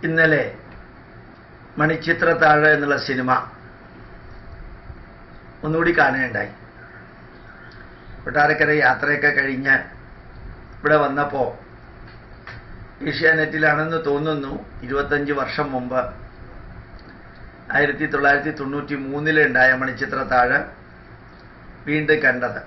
ഇന്നലെ മണിച്ചിത്രത്താഴ് എന്നുള്ള സിനിമ ഒന്നുകൂടി കാണുകയുണ്ടായി കൊട്ടാരക്കര യാത്രയൊക്കെ കഴിഞ്ഞ് ഇവിടെ വന്നപ്പോൾ ഏഷ്യാനെറ്റിലാണെന്ന് തോന്നുന്നു ഇരുപത്തഞ്ച് വർഷം മുമ്പ് ആയിരത്തി തൊള്ളായിരത്തി തൊണ്ണൂറ്റി മൂന്നിലുണ്ടായ മണിച്ചിത്രത്താഴ് വീണ്ടും കണ്ടത്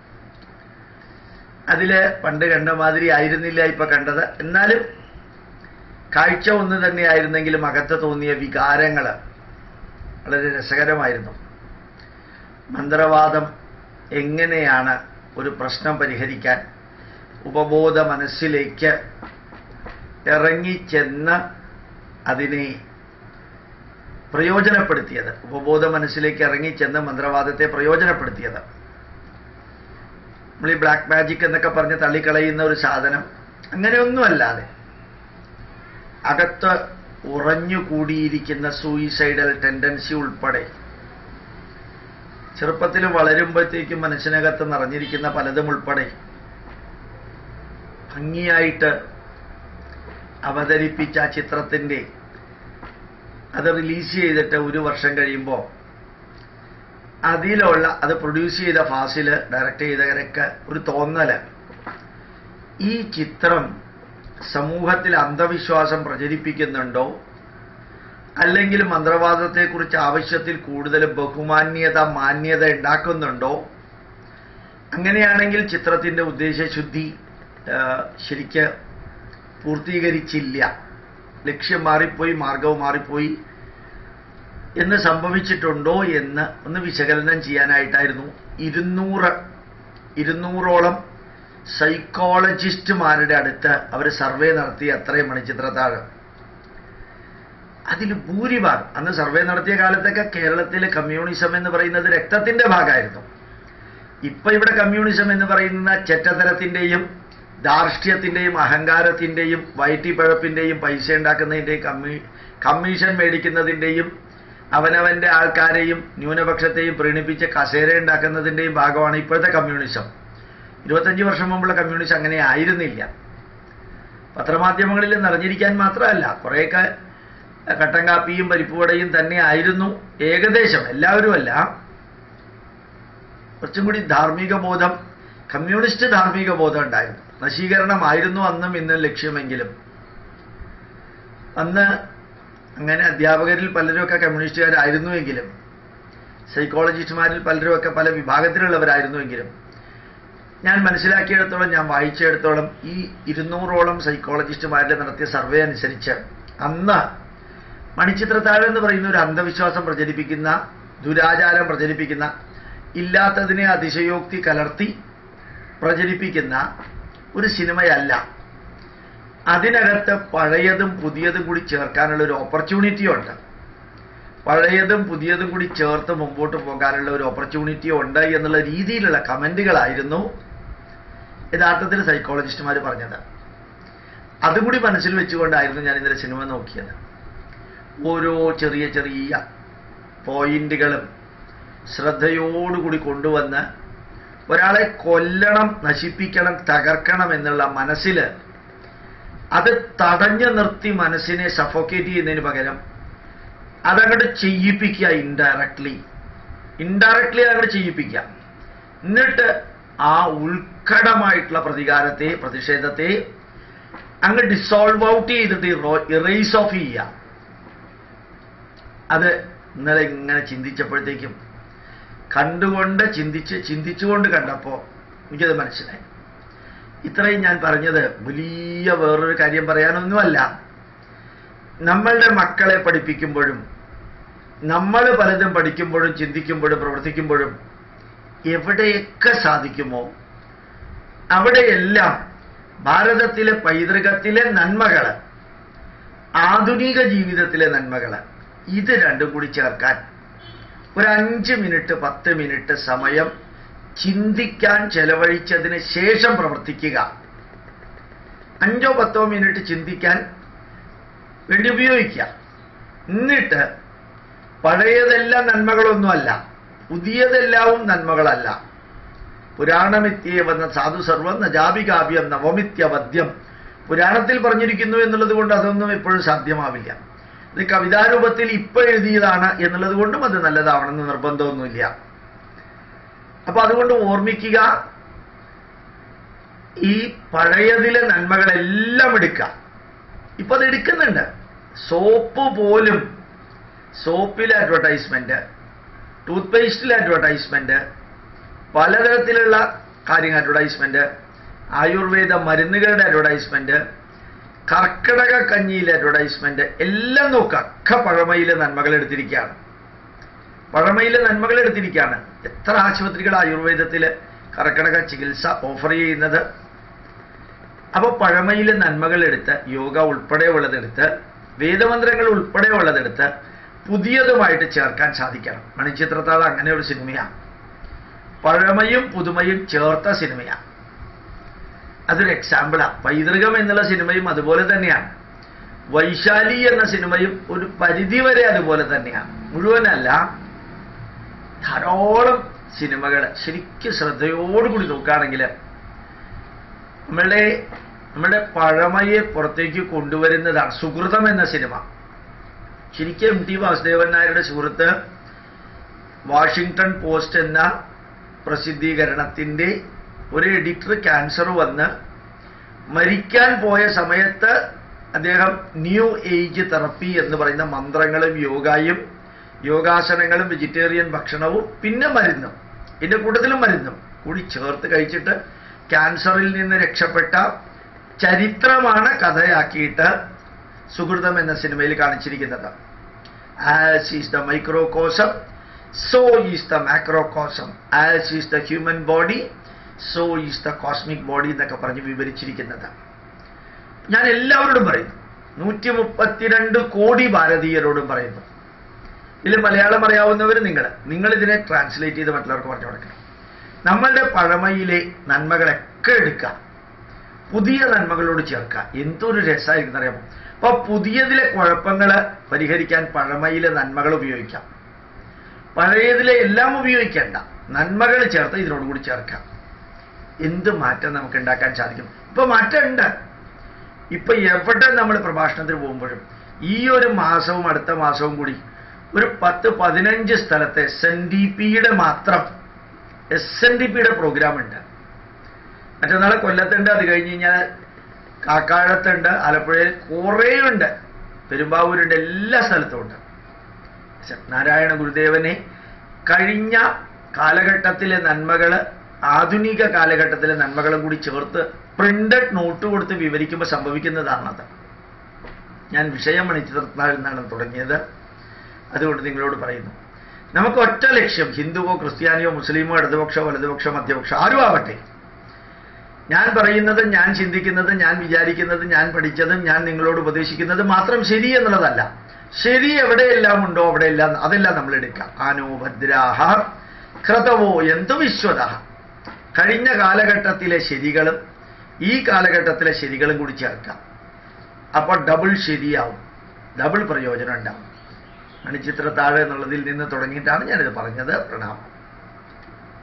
അതില് പണ്ട് കണ്ട മാതിരി ആയിരുന്നില്ല ഇപ്പൊ കണ്ടത് എന്നാലും കാഴ്ച ഒന്ന് തന്നെയായിരുന്നെങ്കിലും അകത്ത് തോന്നിയ വികാരങ്ങൾ വളരെ രസകരമായിരുന്നു മന്ത്രവാദം എങ്ങനെയാണ് ഒരു പ്രശ്നം പരിഹരിക്കാൻ ഉപബോധ മനസ്സിലേക്ക് ഇറങ്ങിച്ചെന്ന് അതിനെ പ്രയോജനപ്പെടുത്തിയത് ഉപബോധ മനസ്സിലേക്ക് ഇറങ്ങിച്ചെന്ന് മന്ത്രവാദത്തെ പ്രയോജനപ്പെടുത്തിയത് നമ്മൾ ഈ ബ്ലാക്ക് മാജിക് എന്നൊക്കെ പറഞ്ഞ് തള്ളിക്കളയുന്ന ഒരു സാധനം അങ്ങനെയൊന്നുമല്ലാതെ അകത്ത് ഉറഞ്ഞുകൂടിയിരിക്കുന്ന സൂയിസൈഡൽ ടെൻഡൻസി ഉൾപ്പെടെ ചെറുപ്പത്തിൽ വളരുമ്പോഴത്തേക്കും മനസ്സിനകത്ത് നിറഞ്ഞിരിക്കുന്ന പലതും ഉൾപ്പെടെ ഭംഗിയായിട്ട് അവതരിപ്പിച്ച ആ ചിത്രത്തിൻ്റെ അത് റിലീസ് ചെയ്തിട്ട് ഒരു വർഷം കഴിയുമ്പോൾ അതിലുള്ള അത് പ്രൊഡ്യൂസ് ചെയ്ത ഫാസില് ഡയറക്റ്റ് ചെയ്തവരൊക്കെ ഒരു തോന്നല് ഈ ചിത്രം സമൂഹത്തിൽ അന്ധവിശ്വാസം പ്രചരിപ്പിക്കുന്നുണ്ടോ അല്ലെങ്കിൽ മന്ത്രവാദത്തെക്കുറിച്ച് ആവശ്യത്തിൽ കൂടുതൽ ബഹുമാന്യത മാന്യത ഉണ്ടാക്കുന്നുണ്ടോ അങ്ങനെയാണെങ്കിൽ ചിത്രത്തിൻ്റെ ഉദ്ദേശശുദ്ധി ആ, ശരിക്ക് പൂർത്തീകരിച്ചില്ല ലക്ഷ്യം മാറിപ്പോയി മാർഗവും മാറിപ്പോയി എന്ന് സംഭവിച്ചിട്ടുണ്ടോ എന്ന് ഒന്ന് വിശകലനം ചെയ്യാനായിട്ടായിരുന്നു ഇരുന്നൂറ് ഇരുന്നൂറോളം സൈക്കോളജിസ്റ്റുമാരുടെ അടുത്ത് അവർ സർവേ നടത്തി അത്രയും മണിച്ചിത്രത്താഴ് അതിൽ ഭൂരിഭാഗം അന്ന് സർവേ നടത്തിയ കാലത്തൊക്കെ കേരളത്തിലെ കമ്മ്യൂണിസം എന്ന് പറയുന്നത് രക്തത്തിന്റെ ഭാഗമായിരുന്നു ഇപ്പൊ ഇവിടെ കമ്മ്യൂണിസം എന്ന് പറയുന്ന ചെറ്റത്തരത്തിന്റെയും ധാർഷ്ട്യത്തിന്റെയും അഹങ്കാരത്തിന്റെയും വയറ്റിപ്പഴപ്പിന്റെയും പൈസ ഉണ്ടാക്കുന്നതിന്റെയും കമ്മീ കമ്മീഷൻ മേടിക്കുന്നതിന്റെയും അവനവന്റെ ആൾക്കാരെയും ന്യൂനപക്ഷത്തെയും പ്രീണിപ്പിച്ച് കസേര ഉണ്ടാക്കുന്നതിന്റെയും ഭാഗമാണ് ഇപ്പോഴത്തെ കമ്മ്യൂണിസം ഇരുപത്തഞ്ച് വർഷം മുമ്പുള്ള കമ്മ്യൂണിസം അങ്ങനെ ആയിരുന്നില്ല പത്രമാധ്യമങ്ങളിൽ നിറഞ്ഞിരിക്കാൻ മാത്രമല്ല കുറേയൊക്കെ കട്ടൻ കാപ്പിയും പരിപ്പുവടയും തന്നെ ആയിരുന്നു ഏകദേശം എല്ലാവരുമല്ല കുറച്ചും കൂടി ധാർമ്മിക ബോധം കമ്മ്യൂണിസ്റ്റ് ധാർമ്മിക ബോധം ഉണ്ടായിരുന്നു നശീകരണമായിരുന്നു അന്നും ഇന്നും ലക്ഷ്യമെങ്കിലും അന്ന് അങ്ങനെ അധ്യാപകരിൽ പലരുമൊക്കെ കമ്മ്യൂണിസ്റ്റുകാരായിരുന്നുവെങ്കിലും സൈക്കോളജിസ്റ്റുമാരിൽ പലരുമൊക്കെ പല വിഭാഗത്തിലുള്ളവരായിരുന്നുവെങ്കിലും ഞാൻ മനസ്സിലാക്കിയിടത്തോളം ഞാൻ വായിച്ചിടത്തോളം ഈ ഇരുന്നൂറോളം സൈക്കോളജിസ്റ്റുമാരിൽ നടത്തിയ സർവേ അനുസരിച്ച് അന്ന് മണിച്ചിത്രത്താഴ് എന്ന് പറയുന്ന ഒരു അന്ധവിശ്വാസം പ്രചരിപ്പിക്കുന്ന ദുരാചാരം പ്രചരിപ്പിക്കുന്ന ഇല്ലാത്തതിനെ അതിശയോക്തി കലർത്തി പ്രചരിപ്പിക്കുന്ന ഒരു സിനിമയല്ല അതിനകത്ത് പഴയതും പുതിയതും കൂടി ചേർക്കാനുള്ള ഒരു ഓപ്പർച്യൂണിറ്റി ഉണ്ട് പഴയതും പുതിയതും കൂടി ചേർത്ത് മുമ്പോട്ട് പോകാനുള്ള ഒരു ഓപ്പർച്യൂണിറ്റി ഉണ്ട് എന്നുള്ള രീതിയിലുള്ള കമന്റുകളായിരുന്നു യഥാർത്ഥത്തിൽ സൈക്കോളജിസ്റ്റുമാർ പറഞ്ഞത് അതും കൂടി മനസ്സിൽ വെച്ചുകൊണ്ടായിരുന്നു ഞാൻ ഇന്നലെ സിനിമ നോക്കിയത് ഓരോ ചെറിയ ചെറിയ പോയിന്റുകളും ശ്രദ്ധയോടുകൂടി കൊണ്ടുവന്ന് ഒരാളെ കൊല്ലണം നശിപ്പിക്കണം തകർക്കണം എന്നുള്ള മനസ്സിൽ അത് തടഞ്ഞു നിർത്തി മനസ്സിനെ സഫോക്കേറ്റ് ചെയ്യുന്നതിന് പകരം അതങ്ങോട്ട് ചെയ്യിപ്പിക്കുക ഇൻഡയറക്ട്ലി ഇൻഡയറക്ട്ലി അതങ്ങോട്ട് ചെയ്യിപ്പിക്കുക എന്നിട്ട് ആ ഉത്കടമായിട്ടുള്ള പ്രതികാരത്തെ പ്രതിഷേധത്തെ അങ്ങ് ഡിസോൾവ് ഔട്ട് ചെയ്തിട്ട് ഇറേസ് ഓഫ് ചെയ്യുക അത് ഇന്നലെ ഇങ്ങനെ ചിന്തിച്ചപ്പോഴത്തേക്കും കണ്ടുകൊണ്ട് ചിന്തിച്ച് ചിന്തിച്ചുകൊണ്ട് കണ്ടപ്പോൾ എനിക്കത് മനസ്സിലായി ഇത്രയും ഞാൻ പറഞ്ഞത് വലിയ വേറൊരു കാര്യം പറയാനൊന്നുമല്ല നമ്മളുടെ മക്കളെ പഠിപ്പിക്കുമ്പോഴും നമ്മൾ പലതും പഠിക്കുമ്പോഴും ചിന്തിക്കുമ്പോഴും പ്രവർത്തിക്കുമ്പോഴും എവിടെയൊക്കെ സാധിക്കുമോ അവിടെയെല്ലാം ഭാരതത്തിലെ പൈതൃകത്തിലെ നന്മകൾ ആധുനിക ജീവിതത്തിലെ നന്മകൾ ഇത് രണ്ടും കൂടി ചേർക്കാൻ ഒരു അഞ്ച് മിനിറ്റ് പത്ത് മിനിറ്റ് സമയം ചിന്തിക്കാൻ ചെലവഴിച്ചതിന് ശേഷം പ്രവർത്തിക്കുക അഞ്ചോ പത്തോ മിനിറ്റ് ചിന്തിക്കാൻ വേണ്ടി ഉപയോഗിക്കുക എന്നിട്ട് പഴയതെല്ലാം നന്മകളൊന്നുമല്ല പുതിയതെല്ലാവും നന്മകളല്ല പുരാണമിത്യേ വന്ന സാധു സർവം നജാപികാവ്യം നവമിത്യവദ്യം പുരാണത്തിൽ പറഞ്ഞിരിക്കുന്നു എന്നുള്ളത് കൊണ്ട് അതൊന്നും എപ്പോഴും സാധ്യമാവില്ല ഇത് കവിതാരൂപത്തിൽ ഇപ്പൊ എഴുതിയതാണ് എന്നുള്ളത് കൊണ്ടും അത് നല്ലതാവണമെന്ന് നിർബന്ധമൊന്നുമില്ല അപ്പൊ അതുകൊണ്ട് ഓർമ്മിക്കുക ഈ പഴയതിലെ നന്മകളെല്ലാം എടുക്കുക ഇപ്പൊ അത് എടുക്കുന്നുണ്ട് സോപ്പ് പോലും സോപ്പിലെ അഡ്വർടൈസ്മെന്റ് ടൂത്ത് പേസ്റ്റിലെ അഡ്വർടൈസ്മെന്റ് പലതരത്തിലുള്ള കാര്യങ്ങൾ അഡ്വർടൈസ്മെന്റ് ആയുർവേദ മരുന്നുകളുടെ അഡ്വർടൈസ്മെന്റ് കർക്കിടക കഞ്ഞിയിലെ അഡ്വർടൈസ്മെന്റ് എല്ലാം നോക്കുക ഒക്കെ പഴമയിലെ നന്മകൾ എടുത്തിരിക്കുകയാണ് പഴമയിലെ നന്മകൾ എടുത്തിരിക്കുകയാണ് എത്ര ആശുപത്രികൾ ആയുർവേദത്തിൽ കർക്കിടക ചികിത്സ ഓഫർ ചെയ്യുന്നത് അപ്പോൾ പഴമയിലെ നന്മകൾ എടുത്ത് യോഗ ഉൾപ്പെടെ ഉള്ളതെടുത്ത് വേദമന്ത്രങ്ങൾ ഉൾപ്പെടെ ഉള്ളതെടുത്ത് പുതിയതുമായിട്ട് ചേർക്കാൻ സാധിക്കണം മണിച്ചിത്രത്താൾ അങ്ങനെ ഒരു സിനിമയാണ് പഴമയും പുതുമയും ചേർത്ത സിനിമയാണ് അതൊരു എക്സാമ്പിളാണ് പൈതൃകം എന്നുള്ള സിനിമയും അതുപോലെ തന്നെയാണ് വൈശാലി എന്ന സിനിമയും ഒരു പരിധിവരെ അതുപോലെ തന്നെയാണ് മുഴുവനല്ല ധാരാളം സിനിമകൾ ശരിക്കും ശ്രദ്ധയോടുകൂടി നോക്കുകയാണെങ്കിൽ നമ്മളുടെ നമ്മളുടെ പഴമയെ പുറത്തേക്ക് കൊണ്ടുവരുന്നതാണ് സുഹൃതം എന്ന സിനിമ ശരിക്കും എം ടി വാസുദേവൻ നായരുടെ സുഹൃത്ത് വാഷിങ്ടൺ പോസ്റ്റ് എന്ന പ്രസിദ്ധീകരണത്തിൻ്റെ ഒരു എഡിറ്റർ ക്യാൻസർ വന്ന് മരിക്കാൻ പോയ സമയത്ത് അദ്ദേഹം ന്യൂ ഏജ് തെറപ്പി എന്ന് പറയുന്ന മന്ത്രങ്ങളും യോഗയും യോഗാസനങ്ങളും വെജിറ്റേറിയൻ ഭക്ഷണവും പിന്നെ മരുന്നും ഇതിൻ്റെ കൂട്ടത്തിലും മരുന്നും കൂടി ചേർത്ത് കഴിച്ചിട്ട് ക്യാൻസറിൽ നിന്ന് രക്ഷപ്പെട്ട ചരിത്രമാണ് കഥയാക്കിയിട്ട് സുഹൃതം എന്ന സിനിമയിൽ കാണിച്ചിരിക്കുന്നത് as is the microcosm so is the macrocosm as is the human body so is the cosmic body എന്നൊക്കെ പറഞ്ഞ് വിവരിച്ചിരിക്കുന്നത് ഞാൻ എല്ലാവരോടും പറയുന്നു നൂറ്റി മുപ്പത്തിരണ്ട് കോടി ഭാരതീയരോടും പറയുന്നു ഇതിൽ മലയാളം അറിയാവുന്നവർ നിങ്ങൾ നിങ്ങൾ ഇതിനെ ട്രാൻസ്ലേറ്റ് ചെയ്ത് മറ്റുള്ളവർക്ക് പറഞ്ഞു കൊടുക്കണം നമ്മളുടെ പഴമയിലെ നന്മകളൊക്കെ എടുക്കുക പുതിയ നന്മകളോട് ചേർക്കുക എന്തൊരു രസമായിരിക്കും അറിയാമോ അപ്പൊ പുതിയതിലെ കുഴപ്പങ്ങൾ പരിഹരിക്കാൻ പഴമയിലെ നന്മകൾ ഉപയോഗിക്കാം പഴയതിലെ എല്ലാം ഉപയോഗിക്കേണ്ട നന്മകൾ ചേർത്ത് ഇതിനോട് കൂടി ചേർക്കാം എന്ത് മാറ്റം നമുക്ക് ഉണ്ടാക്കാൻ സാധിക്കും ഇപ്പൊ മാറ്റമുണ്ട് ഇപ്പൊ എവിടെ നമ്മൾ പ്രഭാഷണത്തിന് പോകുമ്പോഴും ഈ ഒരു മാസവും അടുത്ത മാസവും കൂടി ഒരു പത്ത് പതിനഞ്ച് സ്ഥലത്ത് എസ് എൻ ഡി പിയുടെ മാത്രം എസ് എൻ ഡി പിയുടെ പ്രോഗ്രാം ഉണ്ട് മറ്റന്നാൾ കൊല്ലത്തുണ്ട് അത് കഴിഞ്ഞ് കഴിഞ്ഞാൽ കാക്കാഴത്തുണ്ട് ആലപ്പുഴയിൽ കുറേ ഉണ്ട് പെരുമ്പാവൂരുണ്ട് എല്ലാ സ്ഥലത്തും ഉണ്ട് നാരായണ ഗുരുദേവനെ കഴിഞ്ഞ കാലഘട്ടത്തിലെ നന്മകൾ ആധുനിക കാലഘട്ടത്തിലെ നന്മകളും കൂടി ചേർത്ത് പ്രിന്റഡ് നോട്ട് കൊടുത്ത് വിവരിക്കുമ്പോൾ സംഭവിക്കുന്നതാണത് ഞാൻ വിഷയം മണിച്ചിത്രത്താഴിൽ നിന്നാണ് തുടങ്ങിയത് അതുകൊണ്ട് നിങ്ങളോട് പറയുന്നു നമുക്ക് ഒറ്റ ലക്ഷ്യം ഹിന്ദുവോ ക്രിസ്ത്യാനിയോ മുസ്ലിമോ ഇടതുപക്ഷോ വലതുപക്ഷോ മധ്യപക്ഷോ ആരും ആവട്ടെ ഞാൻ പറയുന്നതും ഞാൻ ചിന്തിക്കുന്നതും ഞാൻ വിചാരിക്കുന്നതും ഞാൻ പഠിച്ചതും ഞാൻ നിങ്ങളോട് ഉപദേശിക്കുന്നതും മാത്രം ശരി എന്നുള്ളതല്ല ശരി എവിടെയെല്ലാം ഉണ്ടോ അവിടെയെല്ലാം അതെല്ലാം നമ്മൾ എടുക്കാം ആനോ ഭദ്രാഹ ക്രതവോ എന്തു വിശ്വത കഴിഞ്ഞ കാലഘട്ടത്തിലെ ശരികളും ഈ കാലഘട്ടത്തിലെ ശരികളും കൂടി ചേർക്കാം അപ്പോൾ ഡബിൾ ശരിയാവും ഡബിൾ പ്രയോജനം ഉണ്ടാവും മണിച്ചിത്രത്താഴ് എന്നുള്ളതിൽ നിന്ന് തുടങ്ങിയിട്ടാണ് ഞാനിത് പറഞ്ഞത് പ്രണാമം